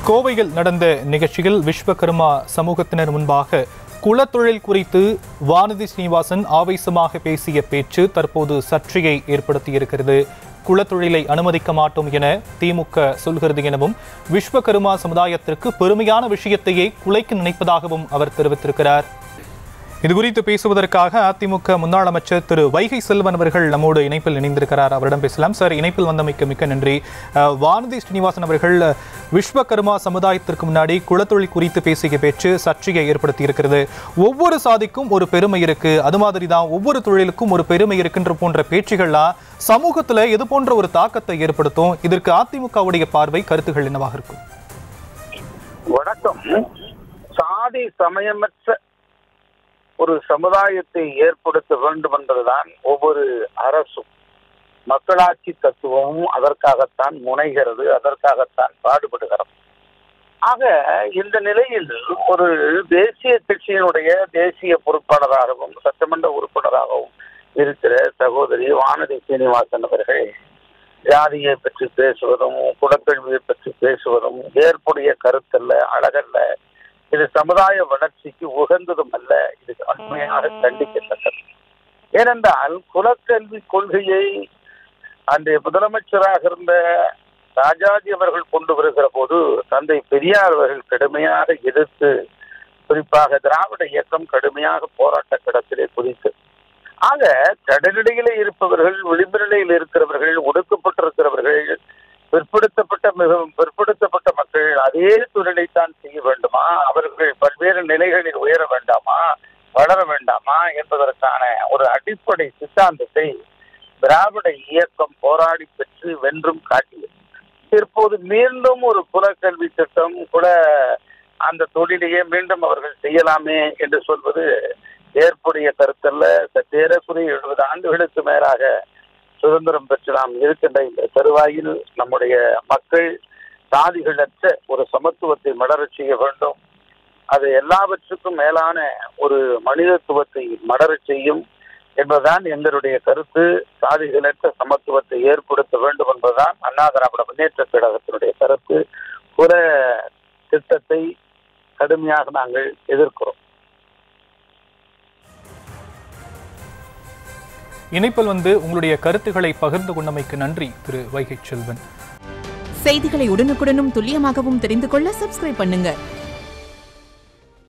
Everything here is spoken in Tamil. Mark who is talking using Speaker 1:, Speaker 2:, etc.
Speaker 1: கோவையில் நடந்த நிகழ்ச்சியில் விஸ்வகர்மா சமூகத்தினர் முன்பாக குலத்தொழில் குறித்து வானதி ஸ்ரீனிவாசன் ஆவேசமாக பேசிய பேச்சு தற்போது சர்ச்சையை ஏற்படுத்தியிருக்கிறது குலத்தொழிலை அனுமதிக்க மாட்டோம் என திமுக சொல்கிறது எனவும் விஸ்வகர்மா சமுதாயத்திற்கு பெருமையான விஷயத்தையே குலைக்க நினைப்பதாகவும் அவர் தெரிவித்திருக்கிறார் இது குறித்து பேசுவதற்காக அதிமுக முன்னாள் அமைச்சர் திரு வைகை செல்வன் அவர்கள் நம்மோடு இணைப்பில் இணைந்திருக்கிறார் அவரிடம் பேசலாம் சார் இணைப்பில் வந்தமைக்கு மிக்க நன்றி அஹ், வானதி ஸ்ரீனிவாசன் அவர்கள் விஸ்வகர்மா சமுதாயத்திற்கு முன்னாடி குலத்தொழில் குறித்து பேசிய பேச்சு சர்ச்சையை ஏற்படுத்தி இருக்கிறது ஒவ்வொரு சாதிக்கும் ஒரு பெருமை இருக்கு அது மாதிரி தான் ஒவ்வொரு தொழிலுக்கும் ஒரு பெருமை இருக்குன்ற போன்ற பேச்சுகள்லாம் சமூகத்துல எது போன்ற ஒரு தாக்கத்தை ஏற்படுத்தும் இதற்கு அதிமுகவுடைய பார்வை கருத்துகள் என்னவாக இருக்கும்
Speaker 2: வணக்கம் சாதி சமயமற்ற ஒரு சமுதாயத்தை ஏற்படுத்த வேண்டும் என்பதுதான் ஒவ்வொரு அரசும் மக்களாட்சி தத்துவமும் அதற்காகத்தான் முனைகிறது அதற்காகத்தான் பாடுபடுகிறது ஆக இந்த நிலையில் ஒரு தேசிய கட்சியினுடைய தேசிய பொறுப்பாளராகவும் சட்டமன்ற உறுப்பினராகவும் இருக்கிற சகோதரி வானதி சீனிவாசன் அவர்கள் ஜாதியை பற்றி பேசுவதும் குலக்கல்வியை பற்றி பேசுவதும் ஏற்புடைய கருத்தல்ல அழகல்ல இது சமுதாய வளர்ச்சிக்கு உகந்ததும் அல்ல இது வன்மையாக கண்டிக்கின்றது ஏனென்றால் குலக்கல்வி கொள்கையை அன்றைய முதலமைச்சராக இருந்த ராஜாஜி அவர்கள் கொண்டு வருகிற போது தந்தை பெரியார் அவர்கள் கடுமையாக எதிர்த்து குறிப்பாக திராவிட இயக்கம் கடுமையாக போராட்ட களத்திலே குறித்து ஆக கடலிடையிலே இருப்பவர்கள் விளிம்பு நிலையில் இருக்கிறவர்கள் ஒடுக்கப்பட்டிருக்கிறவர்கள் பிற்படுத்தப்பட்ட மிகவும் பிற்படுத்தப்பட்ட மக்கள் அதே தொழிலைத்தான் செய்ய வேண்டுமா அவர்கள் பல்வேறு நிலைகளில் உயர வேண்டாமா வளர வேண்டாமா என்பதற்கான ஒரு அடிப்படை சித்தாந்தத்தை திராவிட இயக்கம் போராடி பெற்று வென்றும் காட்டியது இப்போது மீண்டும் ஒரு குலக்கல்வி திட்டம் குல அந்த தொழிலையே மீண்டும் அவர்கள் செய்யலாமே என்று சொல்வது ஏற்புடைய கருத்தல்ல சற்றேறக்குறைய எழுபது ஆண்டுகளுக்கு மேலாக சுதந்திரம் பெற்று நாம் இருக்கின்ற இந்த தருவாயில் நம்முடைய மக்கள் சாதிகளற்ற ஒரு சமத்துவத்தை மலரச் செய்ய வேண்டும் அது எல்லாவற்றுக்கும் மேலான ஒரு மனிதத்துவத்தை மலரச் செய்யும் என்பதுதான் எங்களுடைய கருத்து சாதிகளற்ற சமத்துவத்தை ஏற்படுத்த வேண்டும் என்பதுதான் அண்ணா திராவிட முன்னேற்ற கழகத்தினுடைய கருத்து புற திட்டத்தை கடுமையாக நாங்கள் எதிர்க்கிறோம்
Speaker 1: இணைப்பில் வந்து உங்களுடைய கருத்துக்களை பகிர்ந்து கொண்டமைக்கு நன்றி திரு வைகை செல்வன்
Speaker 3: செய்திகளை உடனுக்குடனும் துல்லியமாகவும் தெரிந்து கொள்ள சப்ஸ்கிரைப் பண்ணுங்க